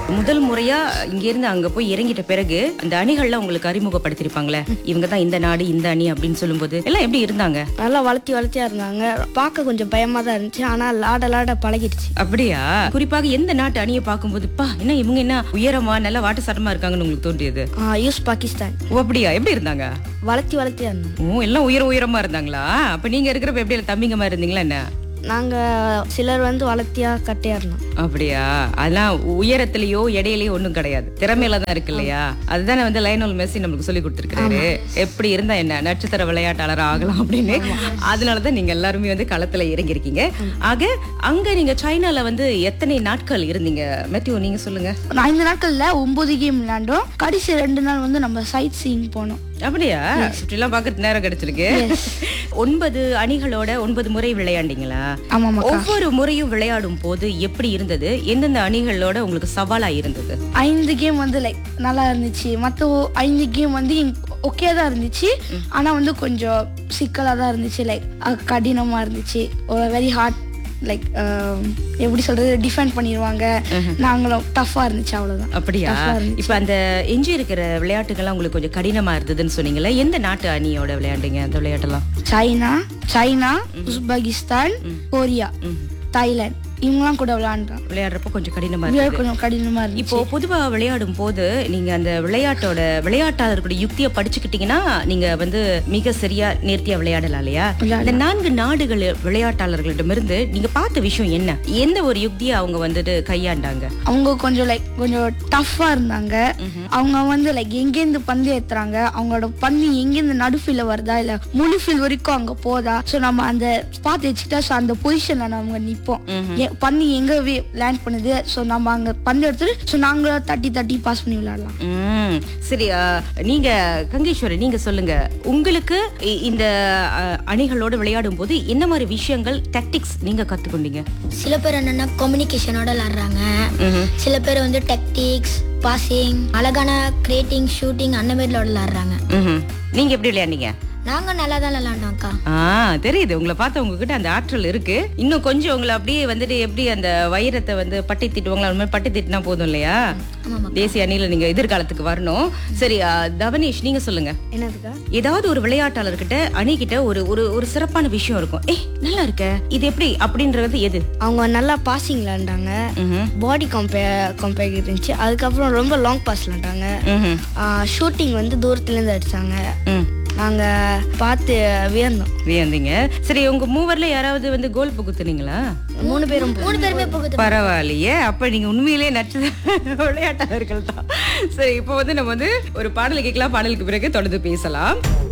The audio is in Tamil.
முதல் முறையா இங்க இருந்து அங்க போய் இறங்கிட்ட பிறகு அந்த அணிகள்லாம் உங்களுக்கு அறிமுகப்படுத்திருப்பாங்களே இவங்க தான் இந்த நாடு இந்த அணி அப்படின்னு சொல்லும்போது எல்லாம் எப்படி இருந்தாங்க நல்லா வளர்த்தி வளர்த்தியா இருந்தாங்க பார்க்க கொஞ்சம் பயமா தான் இருந்துச்சு ஆனா லாட லாட பழகிடுச்சு அப்படியா குறிப்பாக எந்த நாட்டு அணியை பார்க்கும்போது பா என்ன இவங்க என்ன உயரமா நல்ல வாட்ட சட்டமா இருக்காங்கன்னு உங்களுக்கு தோன்றியது யூஸ் பாகிஸ்தான் ஓ அப்படியா எப்படி இருந்தாங்க வளர்த்தி வளர்த்தியா இருந்தாங்க ஓ எல்லாம் உயர உயரமா இருந்தாங்களா அப்ப நீங்க இருக்கிறப்ப எப்படி எல்லாம் தம்பிங்க மாதிரி இருந்தீங்களா என்ன நாங்க சிலர் வந்து வளர்த்தியா கட்டையா இருந்தோம் அப்படியா அதெல்லாம் உயரத்திலயோ எடையிலயோ ஒண்ணும் கிடையாது திறமையில தான் இருக்கு இல்லையா அதுதானே வந்து லைனோல் மெஸ்ஸி நம்மளுக்கு சொல்லி கொடுத்துருக்காரு எப்படி இருந்தா என்ன நட்சத்திர விளையாட்டாளர் ஆகலாம் அப்படின்னு அதனாலதான் நீங்க எல்லாருமே வந்து களத்துல இறங்கியிருக்கீங்க ஆக அங்க நீங்க சைனால வந்து எத்தனை நாட்கள் இருந்தீங்க மெத்தியோ நீங்க சொல்லுங்க நான் இந்த நாட்கள்ல ஒன்பது கேம் விளையாண்டோம் கடைசி ரெண்டு நாள் வந்து நம்ம சைட் சீயிங் போனோம் அப்படியா சுற்றிலாம் பாக்குறது நேரம் கிடைச்சிருக்கு ஒன்பது அணிகளோட ஒன்பது முறை விளையாண்டீங்களா ஆமாமா ஒவ்வொரு முறையும் விளையாடும் போது எப்படி இருந்தது எந்தெந்த அணிகளோட உங்களுக்கு சவாலா இருந்தது ஐந்து கேம் வந்து லைக் நல்லா இருந்துச்சு மற்ற ஐந்து கேம் வந்து ஓகே தான் இருந்துச்சு ஆனா வந்து கொஞ்சம் சிக்கலா தான் இருந்துச்சு லைக் கடினமா இருந்துச்சு ஒரு வெரி ஹார்ட் லைக் எப்படி சொல்றது டிஃபெண்ட் பண்ணிடுவாங்க நாங்களும் டஃபா இருந்துச்சு அவ்வளவுதான் அப்படியா Tough ஆ இருந்துச்சு. இப்ப அந்த எஞ்சி இருக்கிற விளையாட்டுகள்லாம் உங்களுக்கு கொஞ்சம் கடினமா இருந்ததுன்னு சொன்னீங்கல்ல எந்த நாட்டு அணியோட விளையாண்டீங்க அந்த விளையாட்டெல்லாம் China China Uzbekistan Korea Thailand இவங்கலாம் கூட விளையாண்டோம் விளையாடுறப்ப கொஞ்சம் கடினமா இருந்தது கொஞ்சம் கடினமா இருந்துச்சு இப்போ பொதுவா விளையாடும் போது நீங்க அந்த விளையாட்டோட விளையாட்டாளர்களுடைய யுக்தியை படிச்சுக்கிட்டீங்கன்னா நீங்க வந்து மிக சரியா நேர்த்தியா விளையாடலாம் இல்லையா இந்த நான்கு நாடுகள் விளையாட்டாளர்களிடமிருந்து நீங்க பார்த்த விஷயம் என்ன எந்த ஒரு யுக்தியை அவங்க வந்துட்டு கையாண்டாங்க அவங்க கொஞ்சம் லைக் கொஞ்சம் டஃப்பா இருந்தாங்க அவங்க வந்து லைக் எங்கேருந்து பந்து ஏத்துறாங்க அவங்களோட பந்து எங்கேருந்து நடுஃபீல்ல வருதா இல்ல முழு ஃபீல் வரைக்கும் அங்க போதா சோ நம்ம அந்த ஸ்பாட் வச்சுக்கிட்டா ஸோ அந்த பொசிஷன்ல நம்ம நிப்போம் ஏ- பந்து எங்க லேண்ட் பண்ணுது சோ நம்ம அங்க பந்து எடுத்துட்டு சோ நாங்களும் தட்டி தட்டி பாஸ் பண்ணி விளையாடலாம் ம் சரி ஆ, நீங்க கங்கேஸ்வரி நீங்க சொல்லுங்க உங்களுக்கு இ- இந்த அ, அணிகளோட விளையாடும் போது என்ன மாதிரி விஷயங்கள் டாக்டிக்ஸ் நீங்க கத்துக்கொண்டீங்க சில பேர் என்னன்னா கம்யூனிகேஷனோட விளாடுறாங்க சில பேர் வந்து டெக்டிக்ஸ் பாசிங் அழகான கிரியேட்டிங் ஷூட்டிங் அந்த மாதிரில விளாடுறாங்க ம்ஹும். நீங்க எப்படி விளையாண்டீங்க நாங்க நல்லா தான் விளாண்டோம் அக்கா ஆ தெரியுது உங்களை பார்த்து உங்ககிட்ட அந்த ஆற்றல் இருக்கு இன்னும் கொஞ்சம் உங்களை அப்படியே வந்துட்டு எப்படி அந்த வைரத்தை வந்து பட்டி திட்டுவாங்களா அந்த மாதிரி பட்டி திட்டினா போதும் இல்லையா தேசிய அணியில நீங்க எதிர்காலத்துக்கு வரணும் சரி ஆ, தவனேஷ் நீங்க சொல்லுங்க என்னதுக்கா ஏதாவது ஒரு விளையாட்டாளர்கிட்ட அணிகிட்ட ஒரு ஒரு ஒரு சிறப்பான விஷயம் இருக்கும் ஏய் நல்லா இருக்க இது எப்படி அப்படின்றது எது அவங்க நல்லா பாசிங் விளையாண்டாங்க ம்ஹும். பாடி கம்பே கம்பேர் இருந்துச்சு அதுக்கப்புறம் ரொம்ப லாங் பாஸ் விளையாண்டாங்க ம்ஹும். ஷூட்டிங் வந்து தூரத்துல இருந்து அடிச்சாங்க ம் நாங்க பார்த்து வியந்தோம் வியந்தீங்க சரி உங்க மூவர்ல யாராவது வந்து கோல் புகுத்துனீங்களா மூணு பேரும் மூணு பேருமே போகுது பரவாயில்லையே அப்ப நீங்க உண்மையிலேயே நச்சு விளையாட்டாளர்கள் தான் சரி இப்போ வந்து நம்ம வந்து ஒரு பாடல் கேட்கலாம் பாடலுக்கு பிறகு தொடர்ந்து பேசலாம்